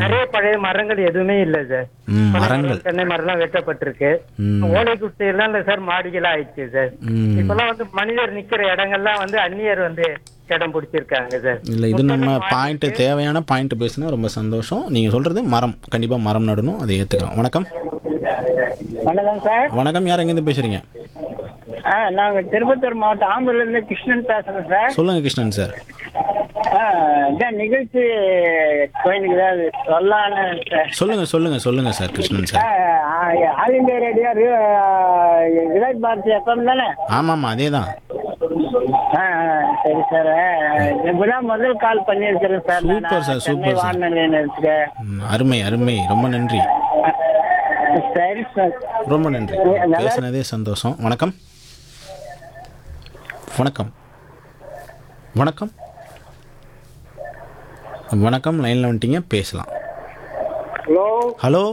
நிறைய பழைய மரங்கள் எதுவுமே இல்ல சார் ம் பனை மரங்கள் மரம், தென்னை மரம்லாம் வெட்டப்பட்டிருக்கு ம் ஓலை குட்டை எல்லாம் இல்ல சார் மாடிகளா ஆயிடுச்சு சார் ம் இப்பெல்லாம் வந்து மனிதர் நிக்கிற இடங்கள்லாம் வந்து அந்நியர் வந்து இடம் பிடிச்சிருக்காங்க சார் இல்லை இது நம்ம பாயிண்ட் தேவையான பாயிண்ட் பேசினா ரொம்ப சந்தோஷம் நீங்கள் சொல்கிறது மரம் கண்டிப்பாக மரம் நடணும் அதை ஏற்றுக்கலாம் வணக்கம் வணக்கம் சார் வணக்கம் யார் எங்கேருந்து பேசுகிறீங்க ஆ நாங்க திருப்பத்தூர் மாவட்டம் ஆம்பூர்ல இருந்து கிருஷ்ணன் பேசுறேன் சார் சொல்லுங்கள் கிருஷ்ணன் சார் ஆ, இதான் நிகழ்ச்சி கோயிலுக்கு ஏதாவது சொல்லலான்னு சார் சொல்லுங்கள் சொல்லுங்கள் சொல்லுங்கள் சார் கிருஷ்ணன் ஆ, சார் ஆ, all India radio Virat Bharati FM தானே ஆமாம் ஆமாம் அதே தான் ஆ, ஆ, சரி சார் இப்பதான் முதல் கால் பண்ணியிருக்கிறேன் சார் நான். Super sir, Chennai super sir. வானொலி நிலையத்துக்கு. ம், அருமை அருமை ரொம்ப நன்றி சரி சார் ரொம்ப நன்றி பேசுனதே சந்தோஷம் வணக்கம் வணக்கம் வணக்கம் வணக்கம் லைனில் வந்துட்டீங்க பேசலாம் ஹலோ ஹலோ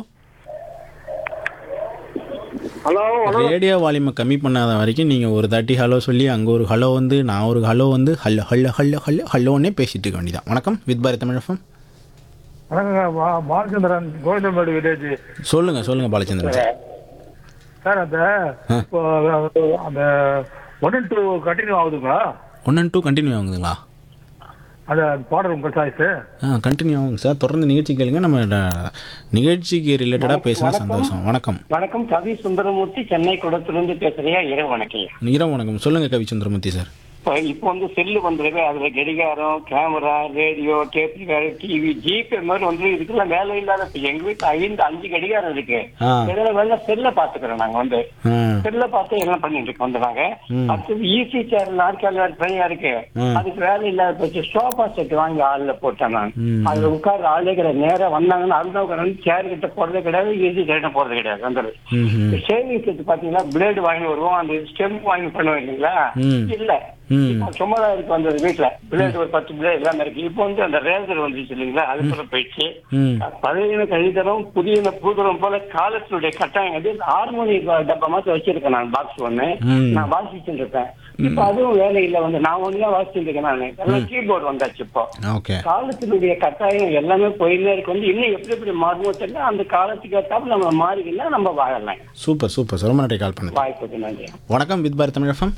ஹலோ ரேடியோ வால்யூமை கம்மி பண்ணாத வரைக்கும் நீங்கள் ஒரு தாட்டி ஹலோ சொல்லி அங்கே ஒரு ஹலோ வந்து நான் ஒரு ஹலோ வந்து ஹல்லோ ஹல்லோ ஹல்லோ ஹல்லோ ஹல்லோன்னே பேசிட்டு இருக்க வேண்டியதான் வணக்கம் வித் பாரத் தமிழகம் வணக்கங்க பா- பாலச்சந்திரன் கோவிந்தம்பேடு வில்லேஜ் சொல்லுங்கள் சொல்லுங்கள் பாலச்சந்திரன் சார் சார் அந்த ஆ. இப்போ அந்த ஒன் அண்ட் டூ கண்டினியூ ஆகுதுங்களா ஒன் அண்ட் டூ கண்டினியூ ஆகுதுங்களா அந்த பாடல் உங்கள் சாய்ஸ் ஆ கண்டினியூ ஆகுங்க சார் தொடர்ந்து நிகழ்ச்சி கேளுங்க நம்ம ட- நிகழ்ச்சிக்கு ரிலேட்டடாக பேசினா சந்தோஷம் வணக்கம் வணக்கம் கவி சுந்தரமூர்த்தி சென்னை குளத்திலிருந்து பேசுறியா இரவு வணக்கம் இரவு வணக்கம் சொல்லுங்கள் கவி சுந்தரமூர்த்தி சார் இப்போ இப்போ வந்து செல்லு வந்துருக்கு அதுல கடிகாரம் camera radio tape TV GPay மாதிரி வந்து இதுக்கெல்லாம் வேலை இல்லாத இப்ப எங்க வீட்டுல ஐந்து அஞ்சு கடிகாரம் இருக்கு ஆ இதெல்லாம் வேலை செல்ல பாத்துக்கிறோம் நாங்க வந்து ஆ செல்ல பார்த்து எல்லாம் பண்ணிட்டு இருக்கோம் வந்து நாங்க ம். அடுத்தது ஈஸி சேர் நாற்காலி தனியா இருக்கு ம். அதுக்கு வேலை இல்லாத போச்சு சோஃபா செட் வாங்கி ஆள்ல போட்டேன் நான் ம். அதுல உட்கார்ற ஆளே கிடையாது நேரா வந்தாங்கன்னா அருணா உட்காந்து சேர் கிட்ட போறதே கிடையாது ஈஸி சேர் போறது கிடையாது அந்த ம் ஷேவிங் செட் பாத்தீங்கன்னா பிளேடு வாங்கி வருவோம் அந்த ஸ்டெம் வாங்கி பண்ணுவோம் இல்லைங்களா ம். இல்ல ம் இப்போ சும்மா தான் இருக்கு வந்தது வீட்டுல பிளேடு ஒரு பத்து பிளேடு எல்லாமே இருக்கு இப்போ வந்து அந்த ரேசர் வந்துச்சு இல்லைங்களா அது கூட போயிடுச்சு ம் பழையன கழிதரம் புதியன புதுரம் போல காலத்தினுடைய கட்டாயம் வந்து ஹார்மோனி டப்பா மாதிரி வச்சிருக்கேன் நான் பாக்ஸ் ஒண்ணு ம். நான் வாசிச்சுட்டு இருப்பேன் இப்போ அதுவும் வேலையில வந்து நான் ஒண்ணு தான் வாசிச்சுட்டு இருக்கேன் நான் எல்லாம் கீபோர்டு வந்தாச்சு இப்போ ஓகே காலத்தினுடைய கட்டாயம் எல்லாமே போயின்னே இருக்கு வந்து இன்னும் எப்படி எப்படி மாறுமோ தெரியல அந்த காலத்துக்கு ஏற்றாப்புல நம்ம மாறிக்கலாம் நம்ம வாழலாம் சூப்பர் சூப்பர் சார் ரொம்ப நன்றி கால் பண்ணுங்க வாய்ப்புக்கு நன்றி வணக்கம் வித் பாரத் தமிழகம்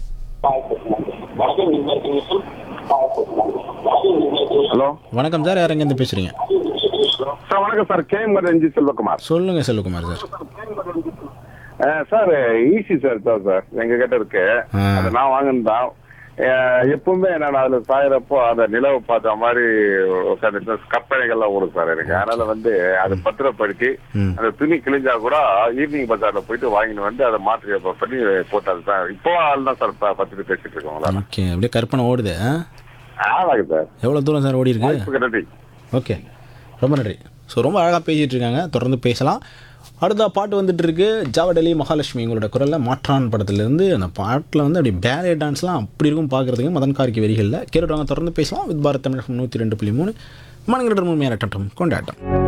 ஹலோ வணக்கம் சார் யார் எங்கேருந்து பேசுகிறீங்க சார் வணக்கம் sir K M Ranji Selvakumar சொல்லுங்கள் செல்வகுமார் சார் அஹ், சார் ஈஸி சார் தான் சார் எங்க கிட்ட இருக்கு ஆ. அது நான் வாங்கினதான் எப்பவுமே நான் அதுல சாயறப்போ அந்த நிலவை பார்த்த மாதிரி உட்காந்து கற்பனைகள்லாம் ஓடும் சார் எனக்கு அதனால வந்து அதை பத்திரப்படுத்தி ம். அந்த துணி கிழிஞ்சா கூட ஈவினிங் பஜார்ல போயிட்டு வாங்கிட்டு வந்து அதை மாற்றி பண்ணி போட்டாது சார் இப்போ ஆள் தான் சார் ப- பத்திரிக்கை பேசிட்டு இருக்கோங்களா ஓகே அப்படியே கற்பனை ஓடுது ஆ? ஆமாங்க சார் எவ்வளோ தூரம் சார் ஓடி இருக்கு வாய்ப்புக்கு நன்றி ஓகே ரொம்ப நன்றி ஸோ ரொம்ப அழகாக பேசிகிட்டு இருக்காங்க தொடர்ந்து பேசலாம் அடுத்த பாட்டு வந்துட்டு இருக்கு ஜாவடலி மகாலட்சுமி எங்களோட குரலில் மாற்றான் படத்துலேருந்து அந்த பாட்டில் வந்து அப்படி பேலே டான்ஸ்லாம் அப்படி இருக்கும் பார்க்குறதுக்கு மதன் கார்கி வரிகளில் கேட்டுவாங்க தொடர்ந்து பேசலாம் வித் பாரத் தமிழகம் நூற்றி ரெண்டு புள்ளி மூணு மனங்கிட்ட முழுமையான கொண்டாட்டம்